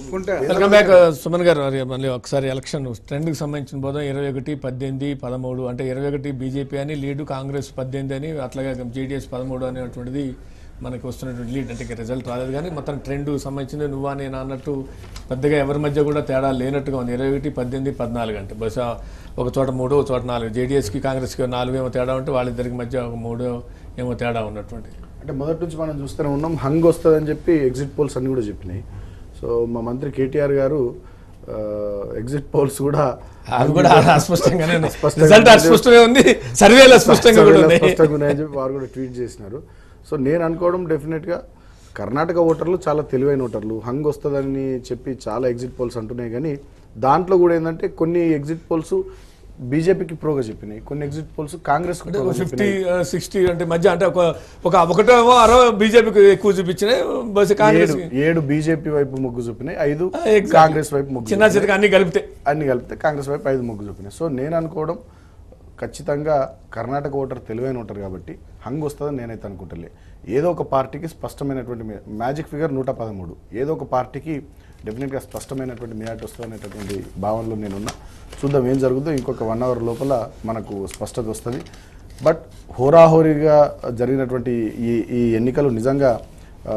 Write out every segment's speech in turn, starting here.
చూసుకుంటే welcome back Suman గారు మరి మళ్ళీ ఒకసారి ఎలక్షన్ ట్రెండ్కి సంబంధించిన బోధం ఇరవై ఒకటి పద్దెనిమిది పదమూడు అంటే ఇరవై ఒకటి బీజేపీ అని లీడు కాంగ్రెస్ పద్దెనిమిది అని అట్లాగే జేడీఎస్ పదమూడు అనేటువంటిది మనకి వస్తున్నటువంటి లీడ్ అంటే రిజల్ట్ రాలేదు కానీ మొత్తం ట్రెండ్ సంబంధించింది నువ్వా నేను అన్నట్టు పెద్దగా ఎవరి మధ్య కూడా తేడా లేనట్టుగా ఉంది ఇరవై ఒకటి పద్దెనిమిది పద్నాలుగు అంటే బహుశా ఒక చోట మూడు ఒక చోట నాలుగు జేడీఎస్కి కాంగ్రెస్కి నాలుగు ఏమో తేడా ఉంటే వాళ్ళిద్దరికి మధ్య ఒక మూడు ఏమో తేడా ఉన్నటువంటి అంటే మొదటి నుంచి మనం చూస్తూనే ఉన్నాం హంగ్ వస్తుందని చెప్పి ఎగ్జిట్ పోల్స్ అన్ని కూడా చెప్పినాయి సో మా మంత్రి కేటీఆర్ గారు ఎగ్జిట్ పోల్స్ కూడా అది కూడా అస్పష్టంగానే ఉంది అస్పష్టంగా రిజల్ట్ అస్పష్టంగా ఉంది సర్వేలు అస్పష్టంగా కూడా ఉన్నాయి స్పష్టంగా ఉన్నాయని చెప్పి వారు కూడా ట్వీట్ చేసినారు సో నేను అనుకోవడం డెఫినెట్గా కర్ణాటక ఓటర్లు చాలా తెలివైన ఓటర్లు హంగ్ వస్తుందని చెప్పి చాలా ఎగ్జిట్ పోల్స్ అంటున్నాయి కానీ దాంట్లో కూడా ఏంటంటే కొన్ని ఎగ్జిట్ పోల్స్ బీజేపీకి ప్రోగా చెప్పినాయి కొన్ని ఎగ్జిట్ పోల్స్ కాంగ్రెస్ ప్రోగా ఫిఫ్టీ చెప్పినాయి సిక్స్టీ అంటే మధ్య అంటే ఒక ఒక ఒకటేమో అరవై బీజేపీకి ఎక్కువ చూపించినాయి బస్ కాంగ్రెస్ ఏడు ఏడు బీజేపీ వైపు మొగ్గు చూపినాయి ఐదు exactly. కాంగ్రెస్ వైపు మొగ్గు చిన్న చిన్నగా అన్ని కలిపితే అన్ని కలిపితే కాంగ్రెస్ వైపు ఐదు మొగ్గు చూపినాయి సో నేను అనుకోవడం ఖచ్చితంగా కర్ణాటక ఓటర్ తెలివైన ఓటర్ కాబట్టి హంగ్ వస్తుందని నేనైతే అనుకుంటలే ఏదో ఒక పార్టీకి స్పష్టమైనటువంటి మ్యాజిక్ ఫిగర్ నూట పదమూడు ఏదో ఒక పార్టీకి డెఫినెట్గా స్పష్టమైనటువంటి మేయాట్ వస్తుంది అనేటటువంటి భావనలో నేనున్నా చూద్దాం ఏం జరుగుతుందో ఇంకొక వన్ అవర్ లోపల మనకు స్పష్టత వస్తుంది బట్ హోరాహోరీగా జరిగినటువంటి ఈ ఈ ఎన్నికలు నిజంగా ఆ,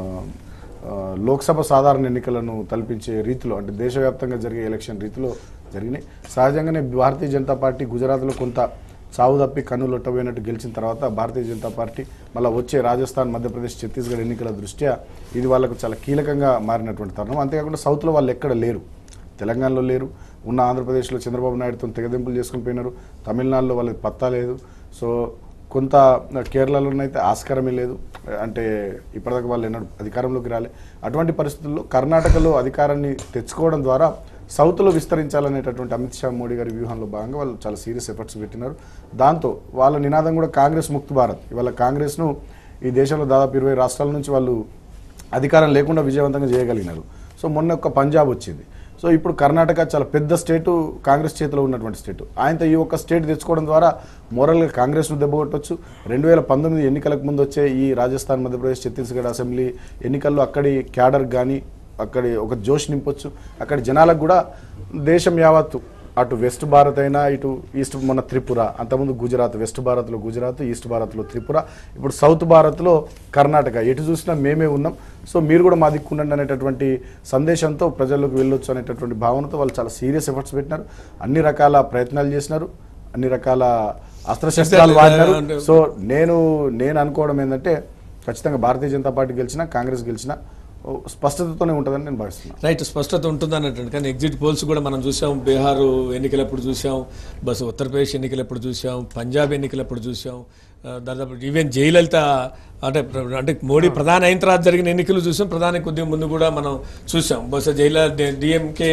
ఆ, లోక్సభ సాధారణ ఎన్నికలను తలపించే రీతిలో అంటే దేశవ్యాప్తంగా జరిగే ఎలక్షన్ రీతిలో జరిగినాయి సహజంగానే భారతీయ జనతా పార్టీ గుజరాత్లో కొంత చావు తప్పి కన్నులొట్టబోయినట్టు గెలిచిన తర్వాత భారతీయ జనతా పార్టీ మళ్ళీ వచ్చే రాజస్థాన్ మధ్యప్రదేశ్ ఛత్తీస్గఢ్ ఎన్నికల దృష్ట్యా ఇది వాళ్ళకు చాలా కీలకంగా మారినటువంటి తరుణం అంతేకాకుండా సౌత్లో వాళ్ళు ఎక్కడ లేరు తెలంగాణలో లేరు ఉన్న ఆంధ్రప్రదేశ్లో చంద్రబాబు నాయుడుతో తెగదెంపులు చేసుకుని పోయినారు తమిళనాడులో వాళ్ళకి పత్తా లేదు సో కొంత కేరళలోనైతే ఆస్కారమే లేదు అంటే ఇప్పటిదాకా వాళ్ళు ఎన్నడూ అధికారంలోకి రాలే అటువంటి పరిస్థితుల్లో కర్ణాటకలో అధికారాన్ని తెచ్చుకోవడం ద్వారా సౌత్లో విస్తరించాలనేటటువంటి అమిత్ షా మోడీ గారి వ్యూహంలో భాగంగా వాళ్ళు చాలా సీరియస్ ఎఫర్ట్స్ పెట్టినారు దాంతో వాళ్ళ నినాదం కూడా కాంగ్రెస్ ముక్త్ భారత్ ఇవాళ కాంగ్రెస్ను ఈ దేశంలో దాదాపు ఇరవై రాష్ట్రాల నుంచి వాళ్ళు అధికారం లేకుండా విజయవంతంగా చేయగలిగినారు సో మొన్న ఒక పంజాబ్ వచ్చింది సో ఇప్పుడు కర్ణాటక చాలా పెద్ద స్టేటు కాంగ్రెస్ చేతిలో ఉన్నటువంటి స్టేటు ఆయనతో ఈ ఒక్క స్టేట్ తెచ్చుకోవడం ద్వారా మోరల్గా కాంగ్రెస్ను దెబ్బకొట్టొచ్చు రెండు వేల పంతొమ్మిది ఎన్నికలకు ముందు వచ్చే ఈ రాజస్థాన్ మధ్యప్రదేశ్ ఛత్తీస్గఢ్ అసెంబ్లీ ఎన్నికల్లో అక్కడి క్యాడర్ కానీ అక్కడి ఒక జోష్ నింపొచ్చు అక్కడి జనాలకు కూడా దేశం యావత్తు అటు వెస్ట్ భారత్ అయినా ఇటు ఈస్ట్ మొన్న త్రిపుర అంతకుముందు గుజరాత్ వెస్ట్ భారత్లో గుజరాత్ ఈస్ట్ భారత్లో త్రిపుర ఇప్పుడు సౌత్ భారత్లో కర్ణాటక ఎటు చూసినా మేమే ఉన్నాం సో మీరు కూడా మా దిక్కుండండి అనేటటువంటి సందేశంతో ప్రజల్లోకి వెళ్ళొచ్చు అనేటటువంటి భావనతో వాళ్ళు చాలా సీరియస్ ఎఫర్ట్స్ పెట్టినారు అన్ని రకాల ప్రయత్నాలు చేసినారు అన్ని రకాల అస్త్రశస్త్రాలు వాడినారు సో నేను నేను అనుకోవడం ఏంటంటే ఖచ్చితంగా భారతీయ జనతా పార్టీ గెలిచినా కాంగ్రెస్ గెలిచినా ఓ స్పష్టతతోనే ఉంటుందని నేను భావిస్తున్నాను రైట్ స్పష్టత ఉంటుంది అన్నట్టు కానీ ఎగ్జిట్ పోల్స్ కూడా మనం చూసాం బీహార్ ఎన్నికలప్పుడు చూసాం బస్ ఉత్తరప్రదేశ్ ఎన్నికలప్పుడు చూసాం పంజాబ్ ఎన్నికలప్పుడు చూసాం ఆ, దాదాపు ఈవెన్ జయలలిత అంటే ప్ర- అంటే మోడీ ప్రధాని అయిన తర్వాత జరిగిన ఎన్నికలు చూసాం ప్రధాని కొద్దిగా ముందు కూడా మనం చూసాం బహుశా జయలలిత డిఎంకే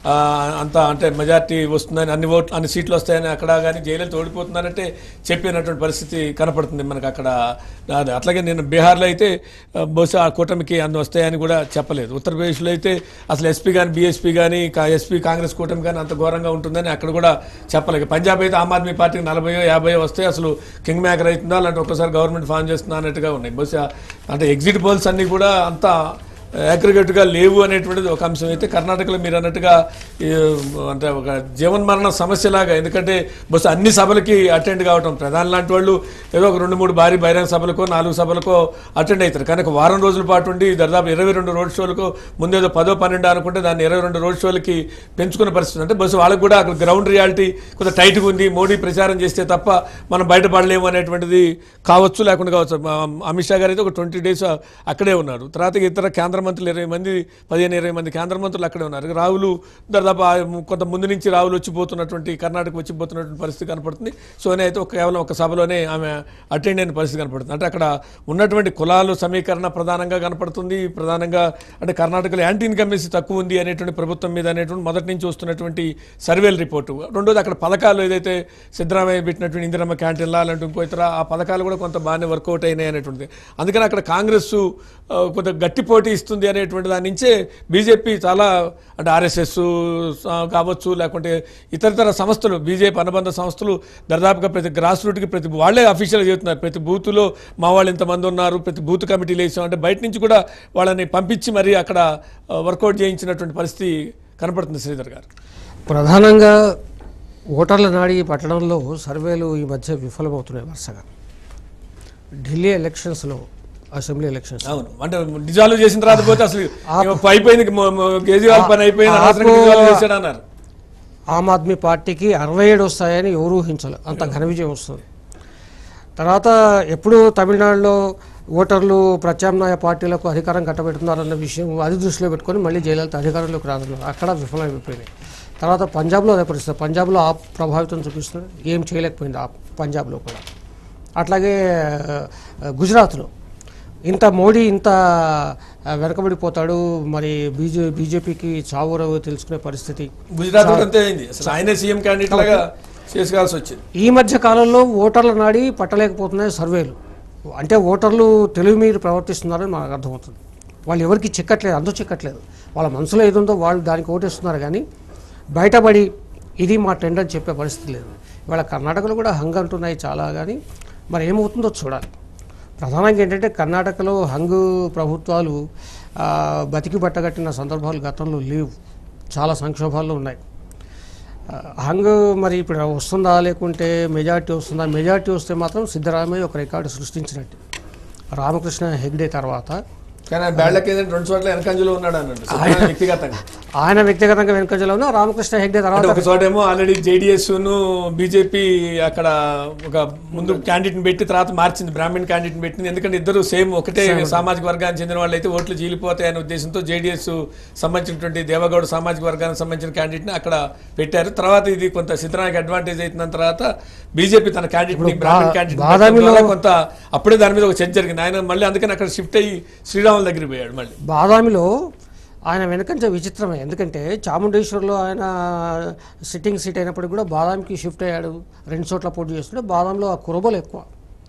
అంత అంటే మెజార్టీ వస్తుందని అన్ని ఓట్లు అన్ని సీట్లు వస్తాయని అక్కడ కానీ జయలలిత ఓడిపోతున్నారంటే చెప్పినటువంటి పరిస్థితి కనపడుతుంది మనకు అక్కడ అది అట్లాగే నేను బీహార్లో అయితే ఆ, బహుశా ఆ కూటమికి అన్ని వస్తాయని కూడా చెప్పలేదు ఉత్తరప్రదేశ్లో అయితే అసలు ఎస్పీ కానీ బీఎస్పీ కానీ ఎస్పీ కాంగ్రెస్ కూటమి కానీ అంత ఘోరంగా ఉంటుందని అక్కడ కూడా చెప్పలేదు పంజాబ్ అయితే ఆమ్ ఆద్మీ పార్టీకి నలభయో యాభైయో వస్తే అసలు కింగ్ మేకర్ అవుతుందా అలాంటి ఒక్కసారి గవర్నమెంట్ ఫామ్ చేస్తుందా అన్నట్టుగా ఉన్నాయి బహుశా అంటే ఎగ్జిట్ పోల్స్ అన్నీ కూడా అంతా అగ్రిగేట్గా లేవు అనేటువంటిది ఒక అంశం అయితే కర్ణాటకలో మీరు అన్నట్టుగా ఈ, అంటే ఒక జీవన్ మరణ సమస్యలాగా ఎందుకంటే బస్సు అన్ని సభలకి అటెండ్ కావటం ప్రధాని లాంటి వాళ్ళు ఏదో ఒక రెండు మూడు భారీ బహిరంగ సభలకో నాలుగు సభలకో అటెండ్ అవుతారు కనుక వారం రోజుల పాటు ఉండి దాదాపు ఇరవై రెండు రోడ్ షోలకు ముందేదో పదో పన్నెండు అనుకుంటే దాన్ని ఇరవై రెండు రోడ్ షోలకి పెంచుకునే పరిస్థితి అంటే బస్సు వాళ్ళకి కూడా అక్కడ గ్రౌండ్ రియాలిటీ కొంత టైట్గా ఉంది మోడీ ప్రచారం చేస్తే తప్ప మనం బయటపడలేము అనేటువంటిది కావచ్చు లేకుండా కావచ్చు మా అమిత్ షా గారు అయితే ఒక ట్వంటీ డేస్ అక్కడే ఉన్నారు తర్వాత ఇతర కేంద్ర మంత్రులు ఇరవై మంది పదిహేను ఇరవై మంది కేంద్ర మంత్రులు అక్కడే ఉన్నారు రాహుల్ దాదాపు ఆ కొంత ముందు నుంచి రాహుల్ వచ్చిపోతున్నటువంటి కర్ణాటక వచ్చిపోతున్నటువంటి పరిస్థితి కనపడుతుంది సోనియా అయితే ఒక కేవలం ఒక సభలోనే ఆమె అటెండ్ అయిన పరిస్థితి కనపడుతుంది అంటే అక్కడ ఉన్నటువంటి కులాలు సమీకరణ ప్రధానంగా కనపడుతుంది ప్రధానంగా అంటే కర్ణాటకలో యాంటీ ఇన్కమెన్సీ తక్కువ ఉంది అనేటువంటి ప్రభుత్వం మీద అనేటువంటి మొదటి నుంచి వస్తున్నటువంటి సర్వేల రిపోర్టు రెండోది అక్కడ పథకాలు ఏదైతే సిద్ధరామయ్య పెట్టినటువంటి ఇందిరమ్మ క్యాంటీన్లా అలాంటి ఇంకో ఇతర ఆ పథకాలు కూడా కొంత బాగానే వర్కౌట్ అయినాయి అనేటువంటిది అందుకని అక్కడ కాంగ్రెస్ ఆ, కొంత గట్టి పోటీ ఇస్తుంది ఇస్తుంది అనేటువంటి దాని నుంచే బీజేపీ చాలా అంటే ఆర్ఎస్ఎస్ కావచ్చు లేకుంటే ఇతరితర సంస్థలు బీజేపీ అనుబంధ సంస్థలు దాదాపుగా ప్రతి గ్రాస్ రూట్కి ప్రతి వాళ్ళే అఫీషియల్గా చెబుతున్నారు ప్రతి బూత్లో మా వాళ్ళు ఇంతమంది ఉన్నారు ప్రతి బూత్ కమిటీలు వేసాం అంటే బయట నుంచి కూడా వాళ్ళని పంపించి మరి అక్కడ వర్కౌట్ చేయించినటువంటి పరిస్థితి కనపడుతుంది శ్రీధర్ గారు ప్రధానంగా ఓటర్ల నాడి పట్టడంలో సర్వేలు ఈ మధ్య విఫలమవుతున్నాయి వరుసగా ఢిల్లీ ఎలక్షన్స్లో అసెంబ్లీ ఎలక్షన్స్ అవును అంటే డిజాల్వ్ చేసిన తర్వాత పోతే అసలు అయిపోయింది మొ- మొ- కేజ్రీవాల్ పని అయిపోయింది అనవసరంగా ఆపు- డిజాల్వ్ చేశాడు అన్నారు ఆమ్ ఆద్మీ పార్టీకి అరవై ఏడు వస్తాయని ఎవరు ఊహించాలి అంత ఘన విజయం వస్తుంది తర్వాత ఎప్పుడు తమిళనాడులో ఓటర్లు ప్రత్యామ్నాయ పార్టీలకు అధికారం కట్టబెడుతున్నారన్న విషయం అది దృష్టిలో పెట్టుకొని మళ్ళీ జయలలిత అధికారంలోకి రానున్నారు అక్కడ విఫలమైపోయినాయి తర్వాత పంజాబ్లో అదే పరిస్థితి పంజాబ్లో ఆ ప్రభావితం చూపిస్తుంది ఏం చేయలేకపోయింది ఆ పంజాబ్లో కూడా అట్లాగే ఆ, గుజరాత్లో ఇంత మోడీ ఇంత ఆ, వెనకబడిపోతాడు మరి బీజే బీజేపీకి చావురవు తెలుసుకునే పరిస్థితి గుజరాత్ కూడా అంతే అయింది అసలు ఆయనే సీఎం క్యాండిడేట్ లాగా చేసుకోవాల్సి వచ్చింది ఈ మధ్య కాలంలో ఓటర్ల నాడి పట్టలేకపోతున్నాయి సర్వేలు అంటే ఓటర్లు తెలివి మీరు ప్రవర్తిస్తున్నారని మనకు అర్థమవుతుంది వాళ్ళు ఎవరికి చిక్కట్లేదు అందరూ చిక్కట్లేదు వాళ్ళ మనసులో ఏది ఉందో వాళ్ళు దానికి ఓటేస్తున్నారు కానీ బయటపడి ఇది మా ట్రెండ్ అని చెప్పే పరిస్థితి లేదు ఇవాళ కర్ణాటకలో కూడా హంగ్ అంటున్నాయి చాలా కానీ మరి ఏమవుతుందో చూడాలి ప్రధానంగా ఏంటంటే కర్ణాటకలో హంగు ప్రభుత్వాలు ఆ, బతికి బట్టగట్టిన సందర్భాలు గతంలో లేవు చాలా సంక్షోభాల్లో ఉన్నాయి ఆ, హంగ్ మరి ఇప్పుడు వస్తుందా లేకుంటే మెజార్టీ వస్తుందా మెజార్టీ వస్తే మాత్రం సిద్ధరామయ్య ఒక రికార్డు సృష్టించినట్టు రామకృష్ణ హెగ్డే తర్వాత కానీ ఆయన బ్యాడ్ లక్ ఏంటంటే రెండు చోట్ల వెనకంజలో ఉన్నాడు అన్నాడు సిద్ధరామయ్య వ్యక్తిగతంగా ఆయన వ్యక్తిగతంగా వెనుకజలో రామకృష్ణ హెగ్డే అంటే తర్వాత ఒక చోట ఏమో ఆల్రెడీ జేడిఎస్ ను బీజేపీ అక్కడ ఒక ముందు క్యాండిడేట్ పెట్టి తర్వాత మార్చింది బ్రాహ్మణ్ క్యాండిడేట్ పెట్టింది ఎందుకంటే ఇద్దరు సేమ్ ఒకటే సామాజిక వర్గానికి చెందిన వాళ్ళు అయితే ఓట్లు చీలిపోతాయనే ఉద్దేశంతో జేడిఎస్ సంబంధించినటువంటి దేవగౌడ సామాజిక వర్గానికి సంబంధించిన క్యాండిడేట్ ని అక్కడ పెట్టారు తర్వాత ఇది కొంత సిద్ధరానికి అడ్వాంటేజ్ అయిన తర్వాత బీజేపీ తన క్యాండిడేట్ ని బ్రాహ్మణ్ క్యాండిడేట్ బాదామిలో- కొంత అప్పుడే దాని మీద ఒక చర్చ జరిగింది ఆయన మళ్ళీ అందుకని అక్కడ షిఫ్ట్ అయ్యి శ్రీరాముల దగ్గరికి పోయాడు మళ్ళీ బాదామిలో ఆయన వెనకంచ విచిత్రమే ఎందుకంటే చాముండేశ్వర్లో ఆయన సిట్టింగ్ సీట్ అయినప్పటికీ కూడా బాదాంకి షిఫ్ట్ అయ్యాడు రెండు చోట్ల పోటీ చేస్తుంటే బాదాంలో ఆ కురబలు ఎక్కువ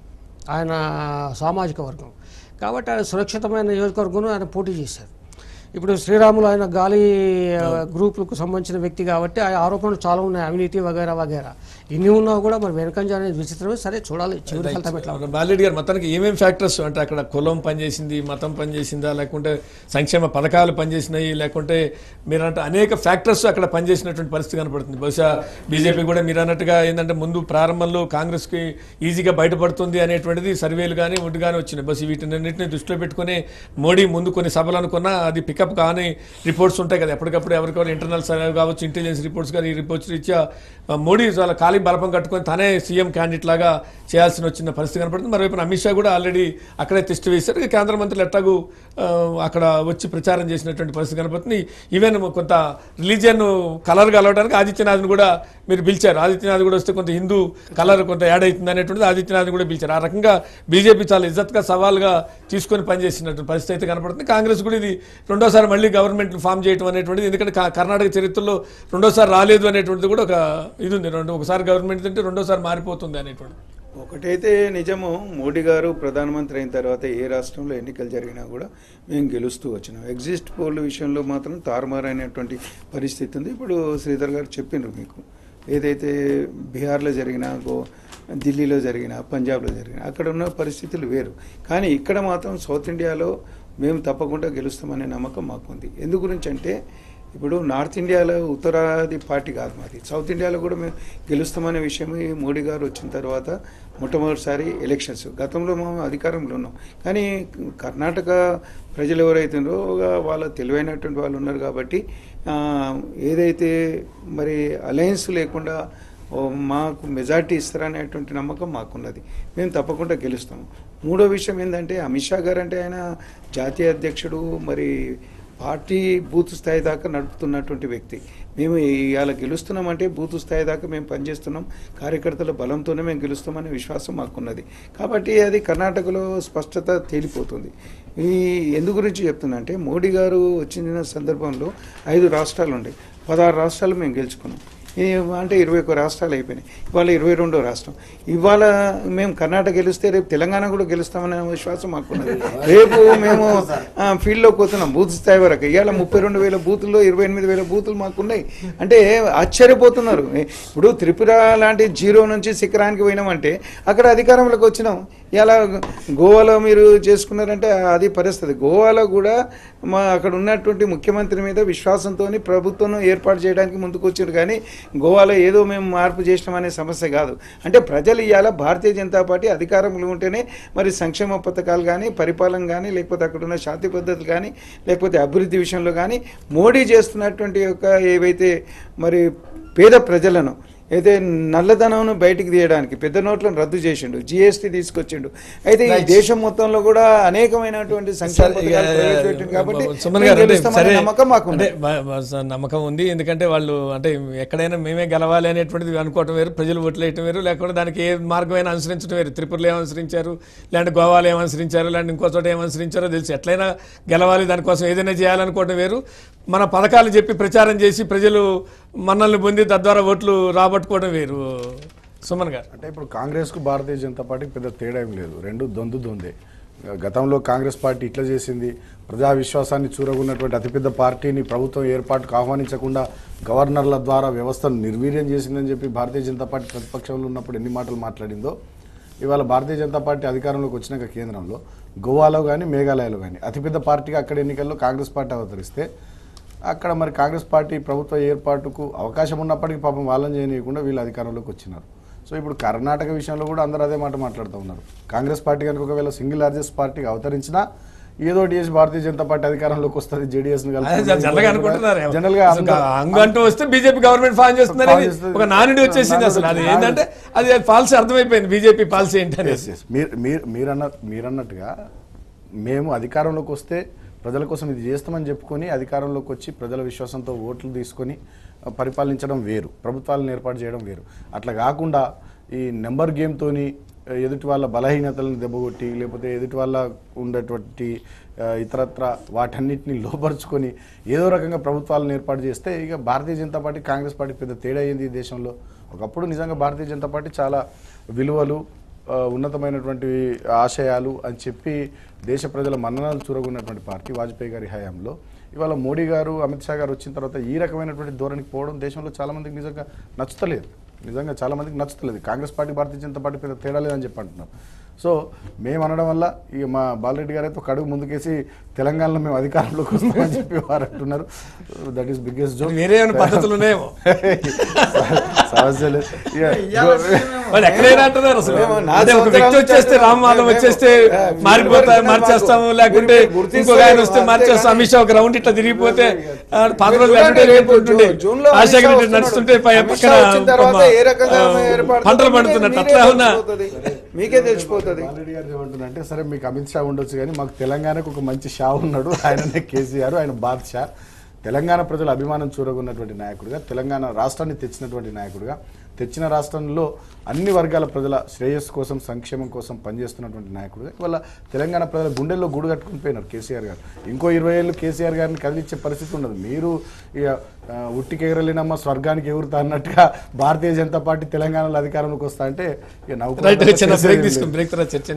ఆయన సామాజిక వర్గం కాబట్టి ఆయన సురక్షితమైన నియోజకవర్గంలో ఆయన పోటీ చేశారు ఇప్పుడు శ్రీరాములు ఆయన గాలి ఆ, గ్రూపులకు సంబంధించిన వ్యక్తి కాబట్టి ఆ ఆరోపణలు చాలా ఉన్నాయి అవినీతి వగైరా వగైరా ఇన్ని ఉన్నా కూడా మరి వెనకంజ అనేది విచిత్రమే సరే చూడాలి చివరి ఫలితం ఎట్లా మన బాలరెడ్డి గారు మొత్తానికి ఏమేమి ఫ్యాక్టర్స్ అంటే అక్కడ కులం పనిచేసింది మతం పనిచేసిందా లేకుంటే సంక్షేమ పథకాలు పనిచేసినాయి లేకుంటే మీరు అంటే అనేక ఫ్యాక్టర్స్ అక్కడ పనిచేసినటువంటి పరిస్థితి కనపడుతుంది బహుశా బీజేపీ కూడా మీరు అన్నట్టుగా ఏంటంటే ముందు ప్రారంభంలో కాంగ్రెస్కి ఈజీగా బయటపడుతుంది అనేటువంటిది సర్వేలు కానీ ఒడ్డు కానీ వచ్చినాయి బస్ వీటినన్నింటినీ దృష్టిలో పెట్టుకుని మోడీ ముందు కొన్ని సభలు అనుకున్నా అది పికప్ కానీ రిపోర్ట్స్ ఉంటాయి కదా ఎప్పటికప్పుడు ఎవరికైనా ఇంటర్నల్ సర్వే కావచ్చు ఇంటెలిజెన్స్ రిపోర్ట్స్ కానీ ఈ రిపోర్ట్స్ రీత్యా ఆ, మోడీ చాలా ఖాళీ బలపం కట్టుకొని తనే సీఎం క్యాండిడేట్ లాగా చేయాల్సిన వచ్చిన పరిస్థితి కనపడుతుంది మరోవైపు అమిత్ షా కూడా ఆల్రెడీ అక్కడే టెస్ట్ వేశారు ఇక కేంద్ర మంత్రులు ఎట్టాగు ఆ, అక్కడ వచ్చి ప్రచారం చేసినటువంటి పరిస్థితి కనపడుతుంది ఈవెన్ కొంత రిలీజియన్ కలర్ కలవడానికి ఆదిత్యనాథ్ని కూడా మీరు పిలిచారు ఆదిత్యనాథ్ కూడా వస్తే కొంత హిందూ కలర్ కొంత యాడ్ అవుతుంది అనేటువంటిది ఆదిత్యనాథ్ కూడా పిలిచారు ఆ రకంగా బీజేపీ చాలా ఇజ్జత్గా సవాల్గా తీసుకొని పనిచేసినటువంటి పరిస్థితి అయితే కనపడుతుంది కాంగ్రెస్ కూడా ఇది రెండోసారి మళ్ళీ గవర్నమెంట్ ఫామ్ చేయడం అనేటువంటిది ఎందుకంటే కా- కర్ణాటక చరిత్రలో రెండోసారి రాలేదు అనేటువంటిది కూడా ఒక ఇది ఉంది రెండు ఒకసారి గవర్నమెంట్ తింటే రెండోసారి మారిపోతుంది అనేటువంటి ఒకటైతే నిజము మోడీ గారు ప్రధానమంత్రి అయిన తర్వాత ఏ రాష్ట్రంలో ఎన్నికలు జరిగినా కూడా మేము గెలుస్తూ వచ్చినాం ఎగ్జిస్ట్ పోల్ విషయంలో మాత్రం తారుమారైనటువంటి పరిస్థితి ఉంది ఇప్పుడు శ్రీధర్ గారు చెప్పిండ్రు మీకు ఏదైతే బీహార్లో జరిగినా గో ఢిల్లీలో జరిగినా పంజాబ్లో జరిగినా అక్కడ ఉన్న పరిస్థితులు వేరు కానీ ఇక్కడ మాత్రం సౌత్ ఇండియాలో మేము తప్పకుండా గెలుస్తామనే నమ్మకం మాకుంది ఎందు గురించి అంటే ఇప్పుడు నార్త్ ఇండియాలో ఉత్తరాది పార్టీ కాదు మాది సౌత్ ఇండియాలో కూడా మేము గెలుస్తామనే విషయం ఈ మోడీ గారు వచ్చిన తర్వాత మొట్టమొదటిసారి ఎలక్షన్స్ గతంలో మేము అధికారంలో ఉన్నాం కానీ కర్ణాటక ప్రజలు ఎవరైతుందో వాళ్ళ తెలివైనటువంటి వాళ్ళు ఉన్నారు కాబట్టి ఆ, ఏదైతే మరి అలయన్స్ లేకుండా ఓ మాకు మెజార్టీ ఇస్తారనేటువంటి నమ్మకం మాకున్నది మేము తప్పకుండా గెలుస్తాము మూడో విషయం ఏంటంటే అమిత్ షా గారు అంటే ఆయన జాతీయ అధ్యక్షుడు మరి పార్టీ బూత్ స్థాయి దాకా నడుపుతున్నటువంటి వ్యక్తి మేము ఇవాళ గెలుస్తున్నామంటే బూత్ స్థాయి దాకా మేము పనిచేస్తున్నాం కార్యకర్తల బలంతోనే మేము గెలుస్తామనే విశ్వాసం మాకున్నది కాబట్టి అది కర్ణాటకలో స్పష్టత తేలిపోతుంది ఈ ఎందు గురించి చెప్తున్నా అంటే మోడీ గారు వచ్చిన సందర్భంలో ఐదు రాష్ట్రాలు ఉండే పదహారు రాష్ట్రాలు మేము గెలుచుకున్నాం ఈ అంటే ఇరవై ఒక్క రాష్ట్రాలు అయిపోయినాయి ఇవాళ ఇరవై రెండో రాష్ట్రం ఇవాళ మేము కర్ణాటక గెలిస్తే రేపు తెలంగాణ కూడా గెలుస్తామనే విశ్వాసం మాకున్నది రేపు మేము ఆ, ఫీల్డ్లోకి పోతున్నాం బూత్ స్థాయి వరకు ఇవాళ ముప్పై రెండు వేల బూతుల్లో ఇరవై ఎనిమిది వేల బూతులు మాకున్నాయి అంటే ఆశ్చర్యపోతున్నారు ఇప్పుడు త్రిపుర లాంటి జీరో నుంచి శిఖరానికి పోయినామంటే అక్కడ అధికారంలోకి వచ్చినాం ఇలా గోవాలో మీరు చేసుకున్నారంటే అది పరిస్థితి గోవాలో కూడా మా అక్కడ ఉన్నటువంటి ముఖ్యమంత్రి మీద విశ్వాసంతో ప్రభుత్వం ఏర్పాటు చేయడానికి ముందుకు వచ్చారు కానీ గోవాలో ఏదో మేము మార్పు చేసినామనే సమస్య కాదు అంటే ప్రజలు ఇవాళ భారతీయ జనతా పార్టీ అధికారంలో ఉంటేనే మరి సంక్షేమ పథకాలు కానీ పరిపాలన కానీ లేకపోతే అక్కడ ఉన్న శాంతి పద్ధతులు కానీ లేకపోతే అభివృద్ధి విషయంలో కానీ మోడీ చేస్తున్నటువంటి యొక్క ఏవైతే మరి పేద ప్రజలను అయితే నల్లధనంను బయటికి తీయడానికి పెద్ద నోట్లను రద్దు చేసిండు జిఎస్టీ తీసుకొచ్చిండు అయితే ఈ దేశం మొత్తంలో కూడా అనేకమైనటువంటి సంక్షేమ సరే, పథకాలు ఇక, ప్రవేశపెట్టిండు కాబట్టి సుమన్ మేము గారు అంటే గెలుస్తామనే సరే, నమ్మకం మాకు అంటే బ- బ- స- నమ్మకం ఉంది ఎందుకంటే వాళ్ళు అంటే ఎక్కడైనా మేమే గెలవాలి అనేటువంటిది అనుకోవటం వేరు ప్రజలు ఓట్లు వేయటం వేరు లేకపోతే దానికి ఏ మార్గమైనా అనుసరించడం వేరు త్రిపురలో ఏం అనుసరించారు లేదంటే గోవాలో ఏం అనుసరించారు లేదంటే ఇంకో చోట ఏం అనుసరించారో తెలిసి ఎట్లయినా గెలవాలి దానికోసం ఏదైనా చేయాలనుకోవటం వేరు మన పథకాలు చెప్పి ప్రచారం చేసి ప్రజలు మన్నల్ని పొంది తద్వారా ఓట్లు రాబట్టుకోవడం వేరు సుమన్ గారు అంటే ఇప్పుడు కాంగ్రెస్కు భారతీయ జనతా పార్టీకి పెద్ద తేడా ఏం లేదు రెండు దొందు దొందే గతంలో కాంగ్రెస్ పార్టీ ఇట్లా చేసింది ప్రజా విశ్వాసాన్ని చూరగొన్నటువంటి అతిపెద్ద పార్టీని ప్రభుత్వం ఏర్పాటుకు ఆహ్వానించకుండా గవర్నర్ల ద్వారా వ్యవస్థను నిర్వీర్యం చేసిందని చెప్పి భారతీయ జనతా పార్టీ ప్రతిపక్షంలో ఉన్నప్పుడు ఎన్ని మాటలు మాట్లాడిందో ఇవాళ భారతీయ జనతా పార్టీ అధికారంలోకి వచ్చినాక కేంద్రంలో గోవాలో కానీ మేఘాలయలో కానీ అతిపెద్ద పార్టీగా అక్కడ ఎన్నికల్లో కాంగ్రెస్ పార్టీ అవతరిస్తే అక్కడ మరి కాంగ్రెస్ పార్టీ ప్రభుత్వ ఏర్పాటుకు అవకాశం ఉన్నప్పటికీ పాపం వాళ్ళని చేయనీయకుండా వీళ్ళు అధికారంలోకి వచ్చినారు సో ఇప్పుడు కర్ణాటక విషయంలో కూడా అందరూ అదే మాట మాట్లాడుతూ ఉన్నారు కాంగ్రెస్ పార్టీ కనుక ఒకవేళ సింగిల్ లార్జెస్ట్ పార్టీగా అవతరించినా ఏదో ఒకటి చేసి భారతీయ జనతా పార్టీ అధికారంలోకి వస్తుంది జేడీఎస్ అదే జనరల్గా అనుకుంటున్నారు జనరల్ గా అసలు అంగు అంటూ వస్తే బీజేపీ గవర్నమెంట్ ఫామ్ చేస్తుంది ఫామ్ చేస్తుంది. ఒక నానుడి వచ్చేసింది అసలు అది ఏంటంటే అది పాలసీ అర్థమైపోయింది బీజేపీ పాలసీ ఏంటనేది Yes, yes. మీరు మీరు మీరన్న మీరన్నట్టుగా మేము అధికారంలోకి వస్తే ప్రజల కోసం ఇది చేస్తామని చెప్పుకొని అధికారంలోకి వచ్చి ప్రజల విశ్వాసంతో ఓట్లు తీసుకొని ఆ, పరిపాలించడం వేరు ప్రభుత్వాలను ఏర్పాటు చేయడం వేరు అట్లా కాకుండా ఈ నెంబర్ గేమ్తోని ఆ, ఎదుటి వాళ్ళ బలహీనతలను దెబ్బకొట్టి లేకపోతే ఎదుటి వాళ్ళ ఉండేటువంటి ఆ, ఇతరత్ర వాటన్నిటిని లోపరుచుకొని ఏదో రకంగా ప్రభుత్వాలను ఏర్పాటు చేస్తే ఇక భారతీయ జనతా పార్టీ కాంగ్రెస్ పార్టీ పెద్ద తేడా అయింది ఈ దేశంలో ఒకప్పుడు నిజంగా భారతీయ జనతా పార్టీ చాలా విలువలు ఆ, ఉన్నతమైనటువంటి ఆశయాలు అని చెప్పి దేశ ప్రజల మన్ననాలు చూరగొన్నటువంటి పార్టీ వాజ్పేయి గారి హయాంలో ఇవాళ మోడీ గారు అమిత్ షా గారు వచ్చిన తర్వాత ఈ రకమైనటువంటి ధోరణికి పోవడం దేశంలో చాలా మందికి నిజంగా నచ్చుతలేదు నిజంగా చాలా మందికి నచ్చుతలేదు కాంగ్రెస్ పార్టీ భారతీయ జనతా పార్టీ పెద్ద తేడా లేదని చెప్పి అంటున్నారు సో మేము అనడం వల్ల ఇక మా బాలరెడ్డి గారు అయితే ఒక అడుగు ముందుకేసి తెలంగాణలో మేము అధికారంలోకి వస్తామని చెప్పి వారు అంటున్నారు దట్ ఈస్ బిగ్గెస్ట్ జోక్ వేరే ఏమైనా పద్ధతులు ఉన్నాయేమో సమస్య లేదు ఇక వాళ్ళు ఎక్కడైనా అంటున్నారు అసలు మేము నా అదే ఒక వ్యక్తి సంవత్సరాల వచ్చేస్తే నుంచి రామ్ మాధవ్ మేము- వచ్చేస్తే ఆ, మారిపోతా మీరు మార్చేస్తాము మాకు లేకుంటే గుర్తి- గుర్తిస్తలేరు. ఇంకొక ఆయన వస్తే అంతే మార్చేస్తాం కానీ- అమిత్ షా ఒక రౌండ్ ఇట్లా తిరిగిపోతే ఆ, పాత మీరు రోజులు చూడండి, అంటే రేపు రేపు ఉంటుండే జూ- జూన్లో అమిత్ రాజశేఖర షా రెడ్డి వస్తున్నాడు. నడుస్తుంటే పై అమిత్ షా పక్కన వచ్చిన తర్వాత మా- ఏ రకంగా ఆ, ఏర్పడుతుందో పంటలు మీకే- పండుతున్నట్టు మీకే అట్లా ఉన్న తెలిసిపోతుంది. మీకే తెలిసిపోతుంది బాలరెడ్డి గారు ఏమంటున్నారంటే సరే మీకు అమిత్ షా ఉండొచ్చు కానీ మాకు తెలంగాణకు ఒక మంచి షా ఉన్నాడు ఆయననే కేసీఆర్ ఆయన బాద్షా తెలంగాణ ప్రజల అభిమానం చూరగొన్నటువంటి నాయకుడిగా తెలంగాణ రాష్ట్రాన్ని తెచ్చినటువంటి నాయకుడిగా తెచ్చిన రాష్ట్రంలో అన్ని వర్గాల ప్రజల శ్రేయస్సు కోసం సంక్షేమం కోసం పనిచేస్తున్నటువంటి నాయకుడిగా ఇవాళ తెలంగాణ ప్రజల గుండెల్లో గూడు కట్టుకుని పోయినారు కేసీఆర్ గారు ఇంకో ఇరవై ఏళ్ళు కేసీఆర్ గారిని కదిలించే పరిస్థితి ఉండదు మీరు ఇక ఆ, ఉట్టికి ఎగరలేనమ్మ స్వర్గానికి ఎగురుతా అన్నట్టుగా భారతీయ జనతా పార్టీ తెలంగాణలో అధికారంలోకి వస్తా అంటే ఇక రైట్ చిన్న నవ్వుకోవడం బ్రేక్ చేసేది ఏం లేదు. తీసుకుని బ్రేక్ తర్వాత చర్చ